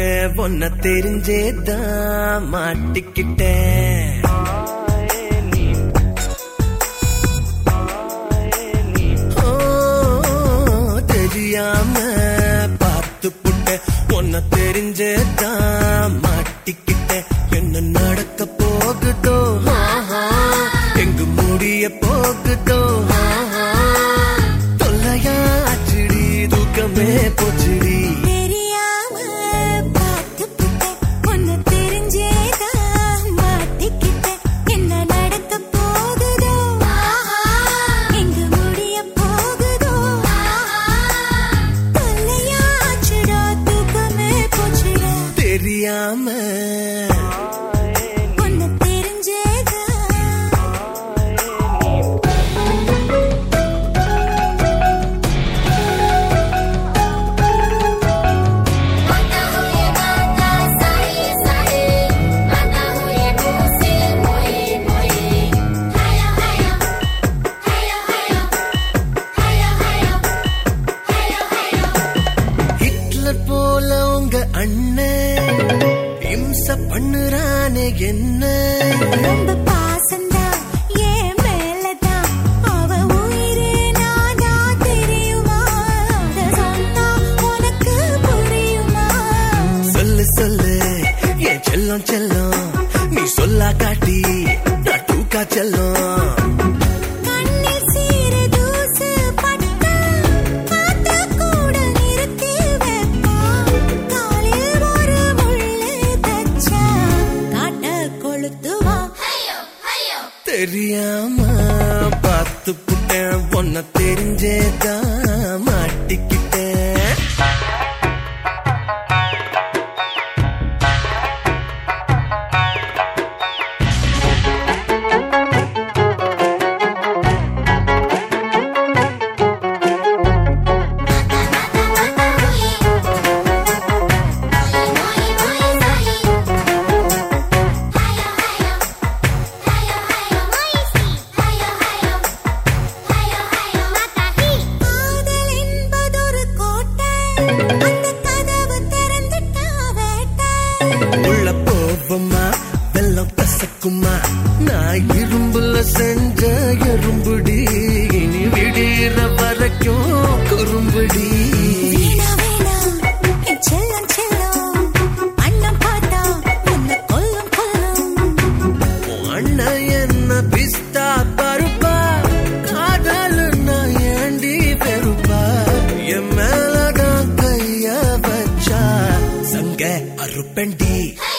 புட்டேன் ஒன்ன தெரிஞ்சேதான் மாட்டிக்கிட்டேன் ஓ, தெரியாம பார்த்து புட்டேன் ஒன்ன தெரிஞ்சேதான் மாட்டிக்கிட்டேன் என்ன நடக்க போகுதோ ஆஹா, எங்கு முடிய போகுதோ ஆஹா, தொல்லையா ஆச்சுடி தூக்கமே போச்சுடி தெரியாம பார்த்து புட்டேன் உன்னை தெரிஞ்சேதான் மாட்டிக்கிட்டேன் என்ன நடக்க போகுதோ எங்கு முடிய போகுதோ தொல்லையாச்சுடா தூக்கமே போச்சுடா தெரியாம உன்னை தெரிஞ்சேதான் Mata huye mata sahi sahi Mata huye kusi moi moi Hayo hayo Hayo hayo Hayo hayo Hayo hayo Hitler போல உங்க அண்ணன் இம்ச பண்ணுறானே என்ன ரொம்ப பாசம்தான் என் மேலதான் அவ உயிரே நானா தெரியுமா அத சொன்னா உனக்கு புரியுமா சொல்லு சொல்லு என் செல்லம் செல்லம் நீ சொல்லா காட்டி நான் தூக்கா செல்லம் கண்ணில் சீர தூசு பட்டா காத்து கூட நிறுத்தி வைப்பா காலில் ஒரு முள்ளு தச்சா காட்ட கொளுத்துவா Hayo hayo தெரியாம பார்த்து புட்டேன் ஒன்ன தெரிஞ்சேதான் மாட்டிக்கிட்டேன் Moi moi sahi Hayo hayo Hayo hayo moi si Hayo hayo Hayo hayo mata hi காதல் என்பதொரு கோட்டை அந்த கதவு திறந்துட்டா வேட்டை உள்ள போவமா வெள்ளம் கசக்குமா நான் இரும்புல செஞ்ச எறும்புடி இனி விடிற வரைக்கும் குறும்புடி வீணா வீணா என் செல்லம் செல்லம் அண்ணன் பார்த்தா உன்னை கொல்லும் கொல்லும் உன் அண்ணன் என்ன பிஸ்தா பருப்பா காதல் நான் ஏண்டி பெருப்பா என் மேலதான் கைய வச்சா சங்க அறுப்பண்டி Hayo